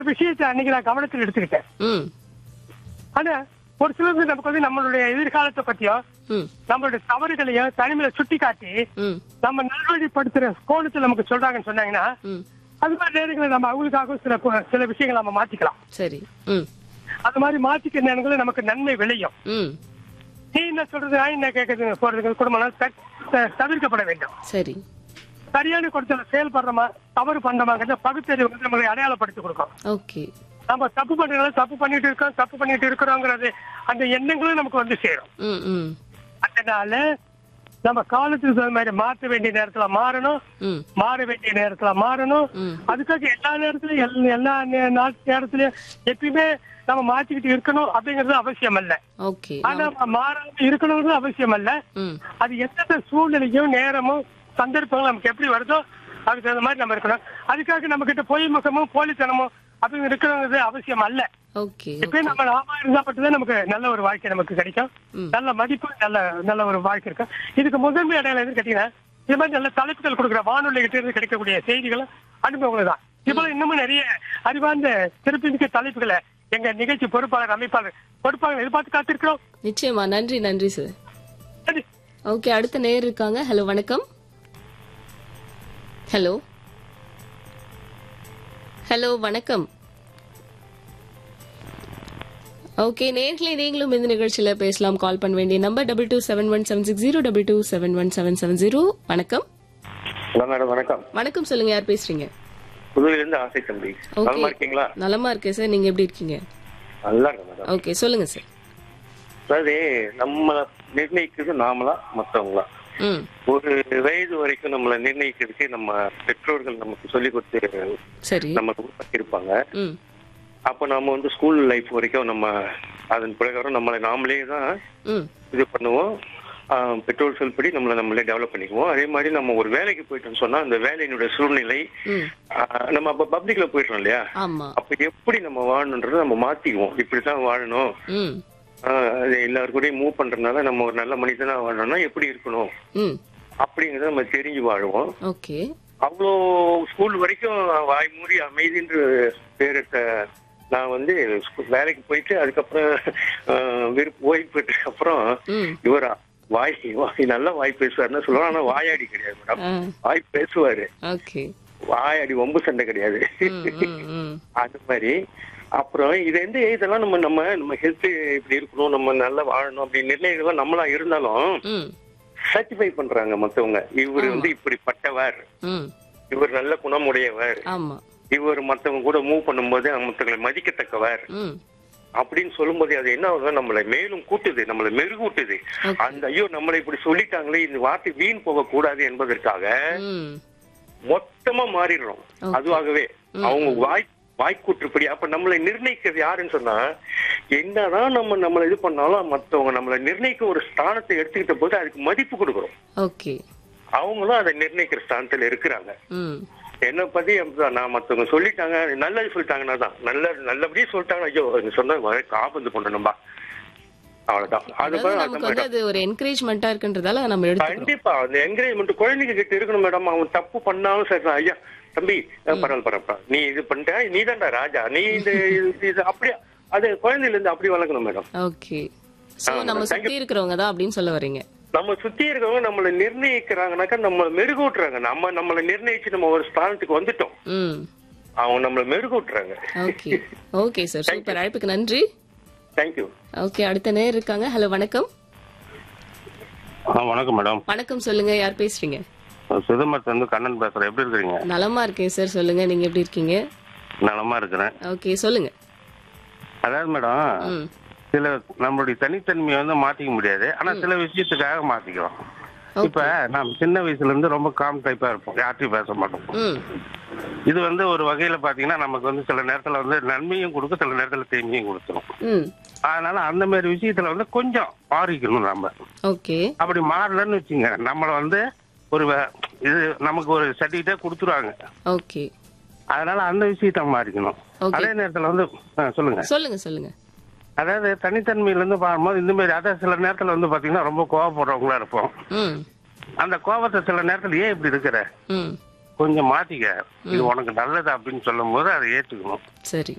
விஷயத்தை அன்னைக்கு நான் கவனத்தில் எடுத்துக்கிட்டேன் ம் ஆனா ஒரு சிலருக்கு நமக்கு வந்து நம்மளுடைய எதிர்காலத்தை பத்தியோ ம் நம்மளுடைய தவறுகளையும் தனிமையில சுட்டி காட்டி ம் நம்ம நல்வழிப்படுத்துற கோணத்துல நமக்கு சொல்றாங்கன்னு சொன்னாங்கன்னா ம் அது மாதிரி நேரங்களில் நம்ம அவங்களுக்காக சில கு- சில விஷயங்களை நம்ம மாத்திக்கலாம் சரி ம் அது மாதிரி மாத்திக்கிற நேரங்களில் நமக்கு நன்மை விளையும் ம் நீ என்ன சொல்றது நான் என்ன கேட்கறது போறது குடும்பம் தவிர்க்கப்பட வேண்டும் சரி சரியான கொடுத்தல செயல்படுறோமா தவறு பண்றோமாங்கிறத பகுத்தறிவு வந்து நமக்கு அடையாளப்படுத்தி கொடுக்கும் ஓகே நம்ம தப்பு பண்றதுனால தப்பு பண்ணிட்டு இருக்கோம் தப்பு பண்ணிட்டு இருக்கிறோங்கிறது அந்த எண்ணங்களும் நமக்கு வந்து சேரும் ம் ம் அதனால நம்ம காலத்துக்கு தகுந்த மாதிரி மாற்ற வேண்டிய நேரத்துல மாறணும் ம் மாற வேண்டிய நேரத்துல மாறணும் ம். அதுக்காக எல்லா நேரத்திலயும் எல்லா- எல்லா நே- நாள் நேரத்திலயும் எப்பயுமே நம்ம மாத்திக்கிட்டு இருக்கணும் அப்படிங்கிறது அவசியம் அல்ல ஓகே ஆனா மாறாம இருக்கணுங்கிறது அவசியம் அல்ல ம் அது எந்தெந்த சூழ்நிலையும் நேரமும் சந்தர்ப்பங்களும் நமக்கு எப்படி வருதோ அதுக்கு தகுந்த மாதிரி நம்ம இருக்கணும் அதுக்காக நம்ம கிட்ட பொய் முகமும் போலித்தனமும் அப்படி இருக்கணுங்கிறது அவசியம் அல்ல ஓகே இப்ப நம்ம நாம இருந்தா மட்டும்தான் நமக்கு நல்ல ஒரு வாழ்க்கை நமக்கு கிடைக்கும் ம். நல்ல மதிப்பு நல்ல நல்ல ஒரு வாழ்க்கை இருக்கும் இதுக்கு முதன்மை அடையாளம் எதுன்னு கேட்டீங்கன்னா இது மாதிரி நல்ல தலைப்புகள் கொடுக்குற வானொலி கிட்ட இருந்து கிடைக்கக்கூடிய செய்திகளும் அனுபவங்களும் தான் இது போல இன்னமும் நிறைய அறிவார்ந்த சிறப்புமிக்க தலைப்புகளை எங்க நிகழ்ச்சி பொறுப்பாளர் அமைப்பாளர் பொறுப்பாளர் எதிர்பார்த்து காத்திருக்கிறோம் நிச்சயமா நன்றி நன்றி சார் சரி. ஓகே அடுத்த நேர் இருக்காங்க ஹலோ வணக்கம் ஹலோ ஹலோ வணக்கம் ஓகே நேர்களே நீங்களும் இந்த நிகழ்ச்சியில பேசலாம் கால் பண்ண வேண்டிய number double two seven one seven six zero double two seven one seven seven zero வணக்கம் ஹலோ மேடம் வணக்கம் வணக்கம் சொல்லுங்க யார் பேசுறீங்க புதுவையிலிருந்து ஆசை தம்பி நலமா ஓகே இருக்கீங்களா நலமா இருக்கேன் சார் நீங்க எப்படி இருக்கீங்க நல்லா இருக்கு மேடம் ஓகே சொல்லுங்க சார் அதாவது நம்மள நிர்ணயிக்கிறது நாமளா மத்தவங்களா ம் ஒரு வயது வரைக்கும் நம்மள நிர்ணயிக்கிறதுக்கு நம்ம பெற்றோர்கள் நமக்கு சொல்லி கொடுத்து சரி நமக்கு உருவாக்கியிருப்பாங்க ம் அப்ப நம்ம வந்து ஸ்கூல் லைஃப் வரைக்கும் நம்ம அதன் பிரகாரம் நம்மளை நாமளே தான் ம் இது பண்ணுவோம் ஆஹ் பெற்றோர் சொல்படி நம்மளை நம்மளே டெவலப் பண்ணிக்குவோம் அதே மாதிரி நம்ம ஒரு வேலைக்கு போயிட்டோம்னு சொன்னா அந்த வேலையினுடைய சூழ்நிலை ம் ஆஹ் நம்ம அப்ப பப்ளிக்ல போயிட்டோம் இல்லையா ஆமா அப்ப எப்படி நம்ம வாழணுன்றதை நம்ம மாத்திக்குவோம் இப்படித்தான் வாழணும் ம் ஆஹ் அது எல்லாரு கூடயும் மூவ் பண்றதுனால நம்ம ஒரு நல்ல மனிதனா வாழணும்னா எப்படி இருக்கணும் ம் அப்படிங்கறத நம்ம தெரிஞ்சு வாழுவோம் ஓகே அவ்வளோ ஸ்கூல் வரைக்கும் வாய் மூடி அமைதின்ற பேரிட்ட நான் வந்து ஸ்கூ- வேலைக்கு போயிட்டு அதுக்கப்புறம் ஆஹ் விருப்ப ஓய்வு பெற்றதுக்கு அப்புறம் ம் இவர் வாய் வாய் நல்ல வாய் பேசுவாருன்னு சொல்லுவாங்க ஆனா வாயாடி கிடையாது மேடம் ஆ வாய் பேசுவாரு ஓகே வாயாடி வம்பு சண்டை கிடையாது ம் ம் ம் அது மாதிரி அப்புறம் இது வந்து இதெல்லாம் நம்ம நம்ம நம்ம ஹெல்த் இப்படி இருக்கணும் நம்ம நல்லா வாழணும் அப்படி நிர்ணயங்கள்லாம் நம்மளா இருந்தாலும் ம் சர்டிஃபை பண்றாங்க மத்தவங்க இவர் வந்து இப்படிப்பட்டவர் ம் இவர் நல்ல குணமுடையவர் ஆமா இவர் மத்தவங்க கூட மூவ் பண்ணும்போது மத்தவங்களை மதிக்கத்தக்கவர் ம் அப்படின்னு சொல்லும்போது அது என்ன ஆகுதுன்னா நம்மளை மேலும் கூட்டுது நம்மளை மெருகூட்டுது Okay. அந்த ஐயோ நம்மளை இப்படி சொல்லிட்டாங்களே இந்த வார்த்தை வீண் போக கூடாது என்பதற்காக ம் மொத்தமா மாறிடுறோம் Okay. அதுவாகவே அவங்க வாய் வாய்க்கூற்றுப்படி அப்ப நம்மளை நிர்ணயிக்கிறது யாருன்னு சொன்னா என்னதான் நம்ம நம்மளை இது பண்ணாலும் மத்தவங்க நம்மளை நிர்ணயிக்க ஒரு ஸ்தானத்தை எடுத்துக்கிட்ட போது அதுக்கு மதிப்பு கொடுக்குறோம் ஓகே அவங்களும் அதை நிர்ணயிக்கிற ஸ்தானத்துல இருக்கிறாங்க ம் என்ன பத்தி அப்படிதான் நான் மத்தவங்க சொல்லிட்டாங்க நல்லது சொல்லிட்டாங்கன்னா தான் நல்ல நல்லபடியே சொல்லிட்டாங்க ஐயோ நீ சொன்ன காபந்து பண்ணணும்பா அவ்வளவுதான் அது அதாவது போல அந்த நமக்கு வந்து அது ஒரு என்கரேஜ்மெண்டா இருக்குன்றதால நம்ம எடுத்துக்கிறோம் கண்டிப்பா அந்த என்கரேஜ்மெண்ட் குழந்தைங்க கிட்ட இருக்கணும் மேடம் அவன் தப்பு பண்ணாலும் சரி தான். ஐயா தம்பி அஹ், பரவாயில்ல பரவாயில்ல நீ இது பண்ணிட்ட நீ தான்டா ராஜா நீ இது இது- இது அப்படியே அது குழந்தையில இருந்து அப்படி வளர்க்கணும் மேடம் ஓகே சோ ஆ, நம்ம thank சுத்தி இருக்கிறவங்க தான் அப்படின்னு சொல்ல வரீங்க நம்ம சுத்தி இருக்கவங்க நம்மளை நிர்ணயிக்கிறாங்கனாக்கா நம்ம மெருகூட்டுறாங்க நம்ம நம்மளை நிர்ணயிச்சு நம்ம ஒரு ஸ்தானத்துக்கு வந்துட்டோம் ம் அவங்க நம்மளை மெருகூட்டுறாங்க ஓகே ஓகே சார் சூப்பர் அழைப்புக்கு நன்றி தேங்க்யூ ஓகே அடுத்த நேர் இருக்காங்க ஹலோ வணக்கம் வணக்கம் மேடம் வணக்கம் சொல்லுங்க யார் பேசுறீங்க சிதம்பரத்துல இருந்து கண்ணன் பேசுறேன் எப்படி இருக்கிறீங்க நலமா இருக்கேன் சார் சொல்லுங்க நீங்க எப்படி இருக்கீங்க நலமா இருக்கிறேன் ஓகே சொல்லுங்க அதாவது மேடம் ம் சில நம்மளுடைய தனித்தன்மையை வந்து மாத்திக்க முடியாது ஆனா சில விஷயத்துக்காக மாத்திக்கலாம் இப்ப நான் சின்ன வயசுல இருந்து ரொம்ப காம் டைப்பா இருப்போம் யார்ட்டையும் பேச மாட்டோம் ம் இது வந்து ஒரு வகையில பாத்தீங்கன்னா நமக்கு வந்து சில நேரத்துல வந்து நன்மையும் கொடுக்கும் சில நேரத்துல தீமையும் கொடுத்துரும் ம் அதனால அந்த மாதிரி விஷயத்துல வந்து கொஞ்சம் மாறிக்கணும் நம்ம ஓகே அப்படி மாறலன்னு வச்சுங்க நம்மள வந்து ஒரு வே- இது நமக்கு ஒரு சர்டிபிகேட் கொடுத்துருவாங்க ஓகே அதனால அந்த விஷயத்த மாறிக்கணும் Okay. அதே நேரத்துல வந்து ஆ, சொல்லுங்க சொல்லுங்க சொல்லுங்க அதாவது தனித்தன்மையில இருந்து பார்க்கும்போது இந்த மாதிரி அதாவது சில நேரத்துல வந்து பாத்தீங்கன்னா ரொம்ப கோவப்படுறவங்களா இருப்போம் ம் அந்த கோபத்தை சில நேரத்துல ஏன் இப்படி இருக்கிற ம் கொஞ்சம் மாத்திக்க இது உனக்கு நல்லது அப்படின்னு சொல்லும் போது அதை ஏத்துக்கணும் சரி